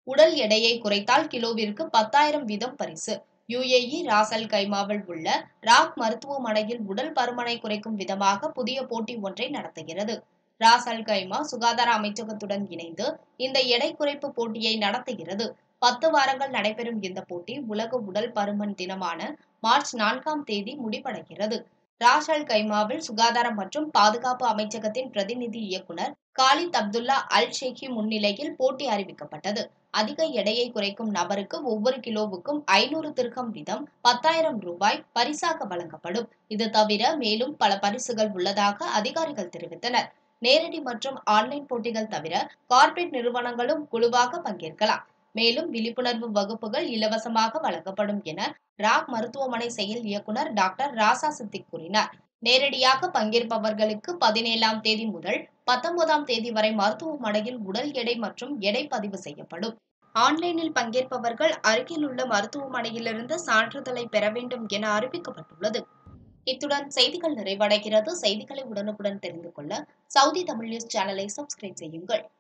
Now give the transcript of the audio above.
உடல் எடையை குறைத்தால் கிலோவிற்கு பத்தாயிரம் வீதம் பரிசு யுஏஇ ராசல் கைமாவில் உள்ள ராக் மருத்துவமனையில் உடல் பருமனை குறைக்கும் விதமாக புதிய போட்டி ஒன்றை நடத்துகிறது ராசல் கைமா சுகாதார அமைச்சகத்துடன் இணைந்து இந்த எடை குறைப்பு போட்டியை நடத்துகிறது பத்து வாரங்கள் நடைபெறும் இந்த போட்டி உலக உடல் பருமன் தினமான மார்ச் நான்காம் தேதி முடிவடைகிறது ராஷல் கைமாவில் சுகாதாரம் மற்றும் பாதுகாப்பு அமைச்சகத்தின் பிரதிநிதி இயக்குனர் காலித் அப்துல்லா அல் ஷேகி முன்னிலையில் போட்டி அறிவிக்கப்பட்டது அதிக எடையை குறைக்கும் நபருக்கு ஒவ்வொரு கிலோவுக்கும் ஐநூறு திருக்கம் வீதம் பத்தாயிரம் ரூபாய் பரிசாக வழங்கப்படும் இது தவிர மேலும் பல பரிசுகள் உள்ளதாக அதிகாரிகள் தெரிவித்தனர் நேரடி மற்றும் ஆன்லைன் போட்டிகள் தவிர கார்ப்பரேட் நிறுவனங்களும் குழுவாக பங்கேற்கலாம் மேலும் விழிப்புணர்வு வகுப்புகள் இலவசமாக வழங்கப்படும் என ராக் மருத்துவமனை செயல் இயக்குனர் டாக்டர் ராசா சித்திக் கூறினார் நேரடியாக பங்கேற்பவர்களுக்கு பதினேழாம் தேதி முதல் பத்தொன்பதாம் தேதி வரை மருத்துவமனையில் உடல் எடை மற்றும் எடை பதிவு செய்யப்படும் ஆன்லைனில் பங்கேற்பவர்கள் அருகில் உள்ள மருத்துவமனையிலிருந்து சான்றிதழை பெற வேண்டும் என அறிவிக்கப்பட்டுள்ளது இத்துடன் செய்திகள் நிறைவடைகிறது செய்திகளை உடனுக்குடன் தெரிந்து கொள்ள சவுதி தமிழ் நியூஸ் சேனலை சப்ஸ்கிரைப் செய்யுங்கள்